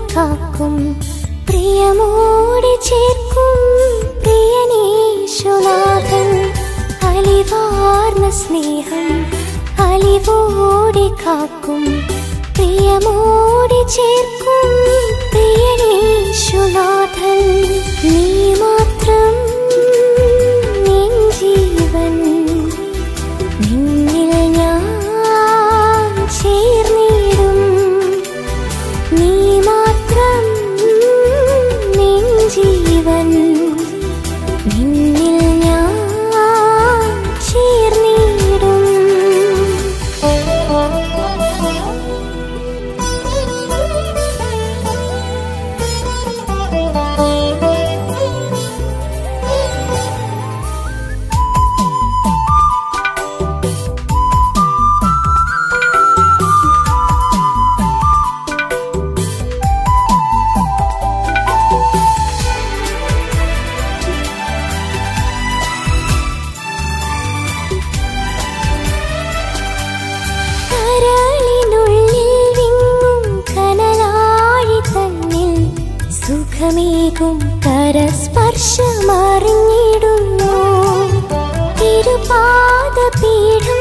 കാക്കും പ്രിയമോടെ ചേർക്കും പ്രിയനീശുനാഥൻ അലിവാർന്ന സ്നേഹം അലിവോടെ കാക്കും പ്രിയമോടെ ചേർക്കും പ്രിയനീശുനാഥൻ നീ മാത്രം നിൻ ജീവൻ നിന്നിൽ ഞാൻ ചേർന്നിടും നീ മാത്രം നിൻ ജീവൻ നിന്നിൽ ഞാൻ ചേർന്നിടും കരളിനുള്ളിൽ വിങ്ങും കനലാഴി തന്നിൽ സുഖമേകും കരസ്പർശമറിഞ്ഞിടുന്നു തിരുപാദപീഠം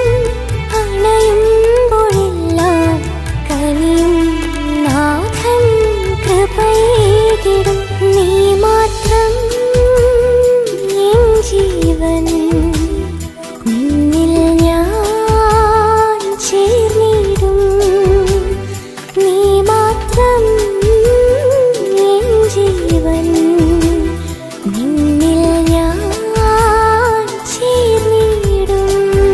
അണയുമ്പോഴെല്ലാം കനിയും നാഥൻ കൃപയേകിടും നീ മാത്രം എൻ ജീവൻ നിന്നിൽ ഞാൻ ചേർന്നിടും നീ മാത്രം എൻ ജീവൻ നിന്നിൽ ഞാൻ ചേർന്നിടും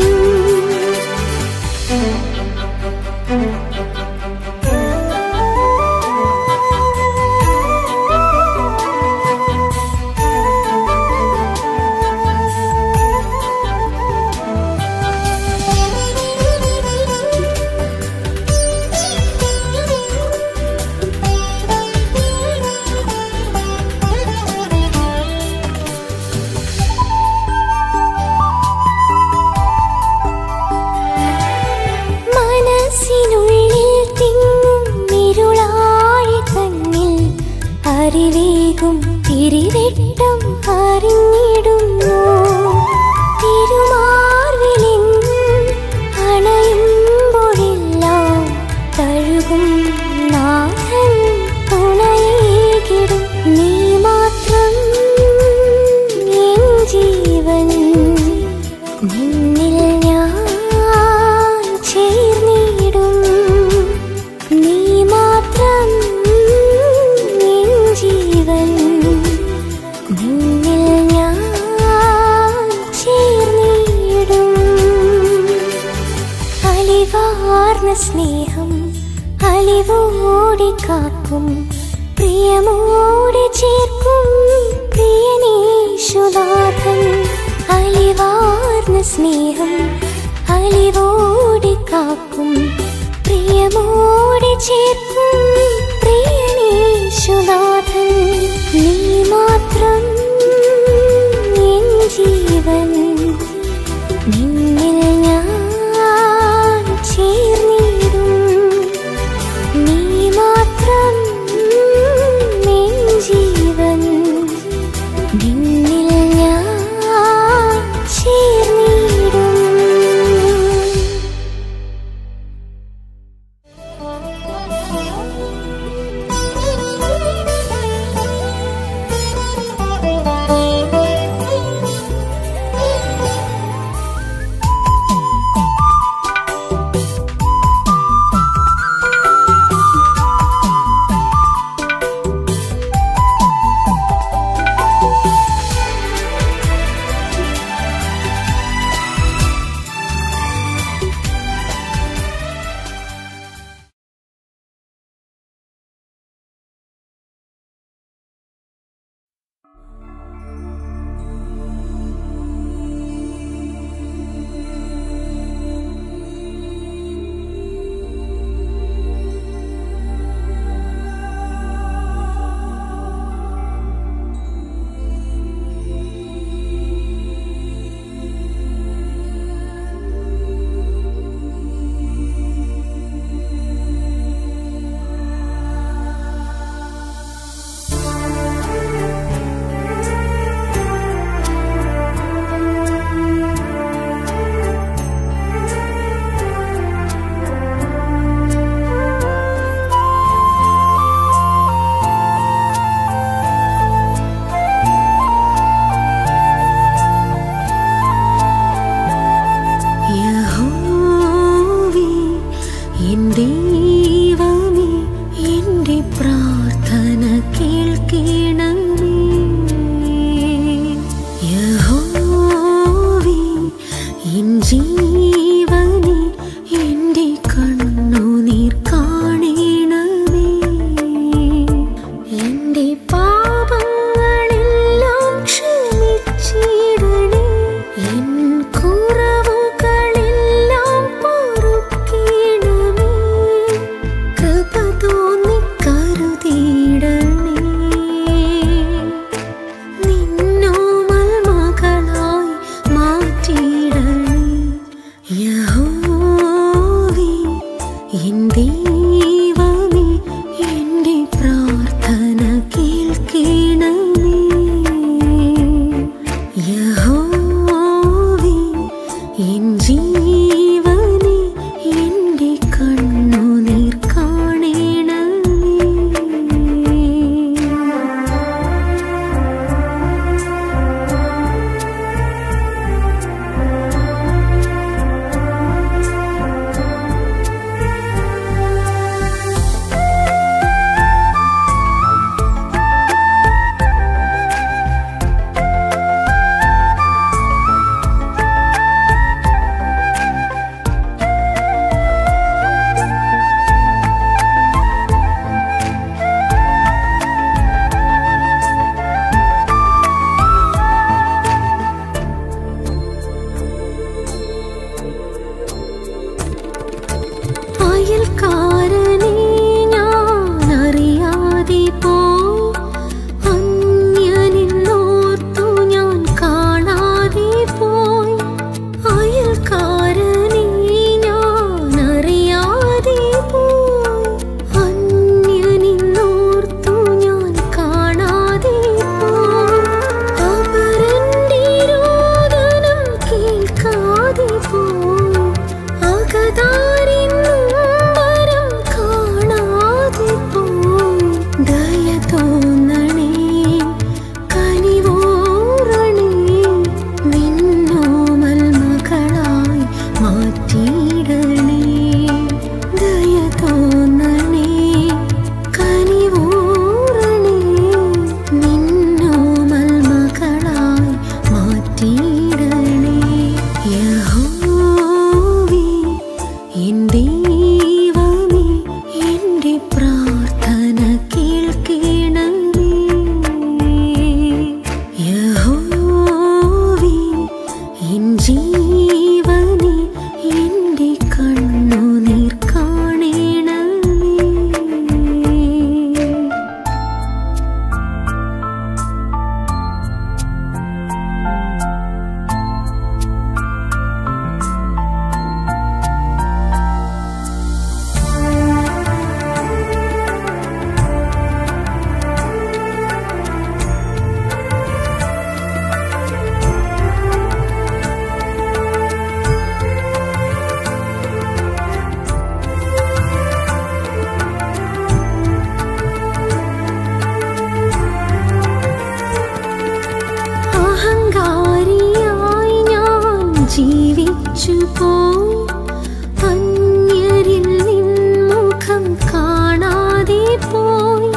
മനസ്സിനുള്ളിൽ തിങ്ങും ഇരുളായി തന്നിൽ അറിവേകും തിരിവെട്ടം അറിഞ്ഞിടുന്നു തിരുമാർവിലെങ്ങും അണയുമ്പോഴെല്ലാം തഴുകും നാഥൻ തുണയേകിടും നീ മാത്രം എൻ ജീവൻ നിന്നിൽ ഞാൻ ചേർന്നിടും നീ മാത്രം എൻ ജീവൻ നിന്നിൽ ഞാൻ ചേർന്നിടും അലിവാർന്ന സ്നേഹം അലിവോടെ കാക്കും പ്രിയമോടെ ചേർക്കും പ്രിയനീശുനാഥൻ അലിവാർന്ന സ്നേഹം അലിവോടെ കാക്കും പ്രിയമോടെ ചേർക്കും പ്രിയനീശുനാഥൻ നീ മാത്രം എൻ ജീവൻ നിന്നിൽ ഞാൻ ചേർന്നിടും നീ മാത്രം എൻ ജീവൻ നിന്നിൽ ഞാൻ ചേർന്നിടും കേൾക്കണമേ യഹോവേ എൻ ജീവനെ എൻ്റെ കണ്ണുനീർ കാണണമേ എൻ്റെ പാപങ്ങളെല്ലാം ക്ഷമിച്ചിടണേ എൻ കുറവുകളെല്ലാം പൊറുക്കിടണേ കൃപ തോന്നി കരുതിയിടണേ നിന്നോമൽ മകളായി മാറ്റിയിടണേ യഹോവേ എൻ ദൈവമേ എൻ്റെ പ്രാർത്ഥന കേൾക്കണമേ യഹോവേ എൻ ജീവനെ എൻ്റെ കണ്ണുനീർ കാണണമേ അയൽക്കാരനെ ഞാൻ അറിയാതെ പോയി അന്യനെന്നോർത്തു ഞാൻ കാണാതെ പോയി അയൽക്കാരനെ ഞാൻ അറിയാതെ പോയി അന്യനെന്നോർത്തു ഞാൻ കാണാതെ പോയി അവരെന്റെ രോദനം കേൾക്കാതെ പോയി അകതാരിന്നും വരം കാണാതെ പോയി ദയ തോന്നണേ കനിവോറണേ നിന്നോമൽ മകളായി മാറ്റിയിടണേ ദയ തോന്നണേ കനിവോറണേ നിന്നോമൽ മകളായി മാറ്റിയിടണേ യഹോവേ എൻ ദൈവമേ എൻ്റെ പ്രാർത്ഥന കേൾക്കണമേ യഹോവേ എൻ ജീവനെ എൻ്റെ കണ്ണുനീർ കാണണമേ അഹങ്കാരിയായി ഞാൻ ജീവിച്ചു പോയി അന്യരിൽ നിൻമുഖം കാണാതെ പോയി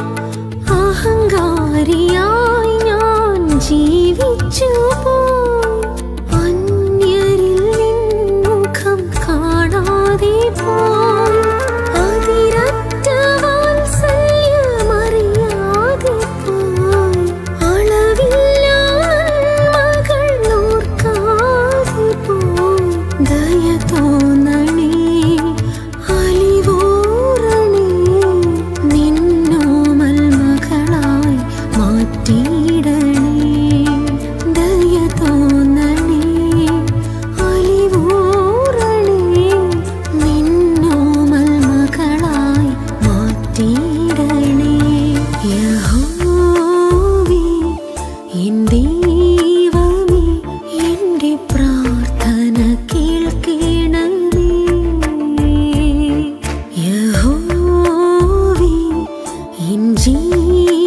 അഹങ്കാരിയായി ഞാൻ ജീവിച്ചു പോയി അന്യരിൽ നിൻമുഖം കാണാതെ പോയി അതിരറ്റ വാത്സല്യമറിയാതെ പോയി അളവില്ല മകൾ ഓർക്കാതെ പോയി ദയ തോന്നണേ അലിവോറണേ നിന്നോമൽ മകളായി മാറ്റിയിടണേ ദയ തോന്നണേ അലിവോറണേ നിന്നോമൽ മകളായി മാറ്റിയിടണേ യഹോവേ എൻ ദൈവമേ എൻ്റെ പ്രാർത്ഥന കേൾക്കണമേ യഹോവേ എൻ ജീവ